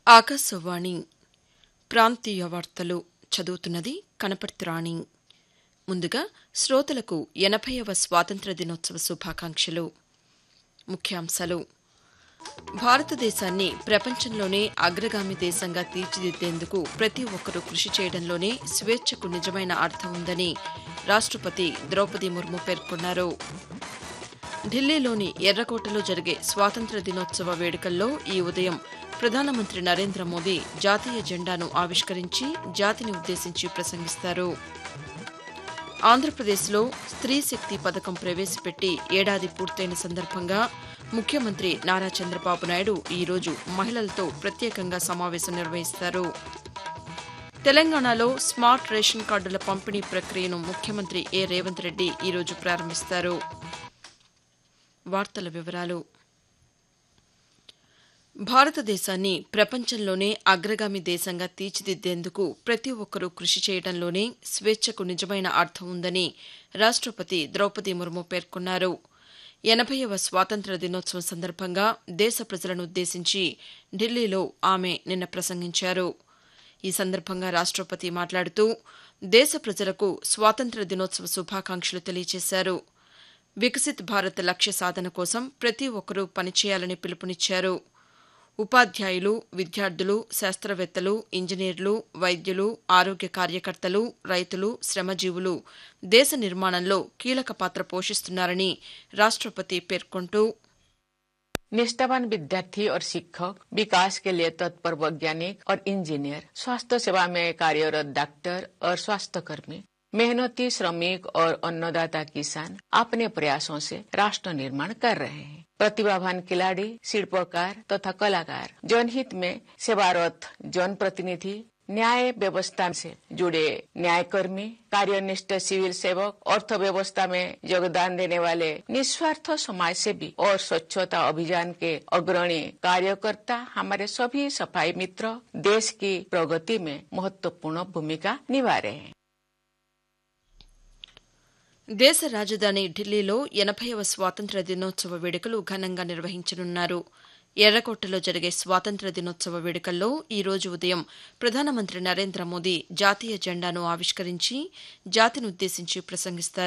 ఆకాశవాణి ప్రాంతీయ వార్తలు చదువుతున్నది కనపర్తి రాణి ముందుగా శ్రోతలకు ఎనభైవ స్వాతంత్ర్య దినోత్సవ శుభాకాంక్షలు ముఖ్యాంశాలు భారతదేశాన్ని ప్రపంచంలోనే అగ్రగామి దేశంగా తీర్చిదిద్దేందుకు ప్రతి ఒక్కరూ కృషి చేయడంలోనే స్వేచ్ఛకు నిజమైన అర్థం ఉందని రాష్టపతి ద్రౌపది ముర్ము పేర్కొన్నారు ఢిల్లీలోని ఎర్రకోటలో జరిగే స్వాతంత్ర్య దినోత్సవ వేడుకల్లో ఈ ఉదయం ప్రధానమంత్రి నరేంద్ర మోదీ జాతీయ జెండాను ఆవిష్కరించి జాతిని ఉద్దేశించి ప్రసంగిస్తారు ఆంధ్రప్రదేశ్లో స్త్రీ శక్తి పథకం ప్రవేశపెట్టి ఏడాది పూర్తయిన సందర్భంగా ముఖ్యమంత్రి నారా చంద్రబాబు నాయుడు ఈరోజు మహిళలతో ప్రత్యేకంగా సమావేశం నిర్వహిస్తారు తెలంగాణలో స్మార్ట్ రేషన్ కార్డుల పంపిణీ ప్రక్రియను ముఖ్యమంత్రి ఏ రేవంత్ రెడ్డి ఈరోజు ప్రారంభిస్తారు వార్తల వివరాలు భారతదేశాన్ని ప్రపంచంలోనే అగ్రగామి దేశంగా తీర్చిదిద్దేందుకు ప్రతి ఒక్కరూ కృషి చేయడంలోనే స్వేచ్ఛకు నిజమైన అర్థం ఉందని రాష్టపతి ద్రౌపది ముర్ము పేర్కొన్నారు ఎనభైవ స్వాతంత్ర్య దినోత్సవం సందర్భంగా దేశ ప్రజలను ఉద్దేశించి ఢిల్లీలో ఆమె నిన్న ప్రసంగించారు ఈ సందర్భంగా రాష్టపతి మాట్లాడుతూ దేశ ప్రజలకు స్వాతంత్ర్య దినోత్సవ శుభాకాంక్షలు తెలియజేశారు వికసిత్ భారత్ లక్ష్య సాధన కోసం ప్రతి ఒక్కరూ పనిచేయాలని పిలుపునిచ్చారు ఉపాధ్యాయులు విద్యార్థులు శాస్త్రవేత్తలు ఇంజనీర్లు వైద్యులు ఆరోగ్య కార్యకర్తలు రైతులు శ్రమజీవులు దేశ నిర్మాణంలో కీలక పాత్ర పోషిస్తున్నారని రాష్టపతి పేర్కొంటూ निष्ठावान विद्यार्थी और शिक्षक विकास के लिए तत्पर वैज्ञानिक और इंजीनियर स्वास्थ्य सेवा में कार्यरत डॉक्टर और स्वास्थ्य कर्मी मेहनती श्रमिक और अन्नदाता किसान अपने प्रयासों से राष्ट्र निर्माण कर रहे हैं प्रतिभावान खिलाड़ी शिल्पकार तथा कलाकार जनहित में सेवारत जनप्रतिनिधि न्याय व्यवस्था से जुड़े न्यायकर्मी कार्यनिष्ठ सिविल सेवक अर्थव्यवस्था में योगदान देने वाले निस्वार्थ समाज सेवी और स्वच्छता अभियान के अग्रणी कार्यकर्ता हमारे सभी सफाई मित्र देश की प्रगति में महत्वपूर्ण भूमिका निभा रहे हैं దేశ రాజధాని ఢిల్లీలో ఎనభైవ స్వాతంత్ర్య దినోత్సవ వేడుకలు ఘనంగా నిర్వహించనున్నారు ఎర్రకోటలో జరిగే స్వాతంత్ర్య దినోత్సవ వేడుకల్లో ఈ రోజు ఉదయం ప్రధానమంత్రి నరేంద్ర మోదీ జాతీయ జెండాను ఆవిష్కరించి జాతినుద్దేశించి ప్రసంగిస్తారు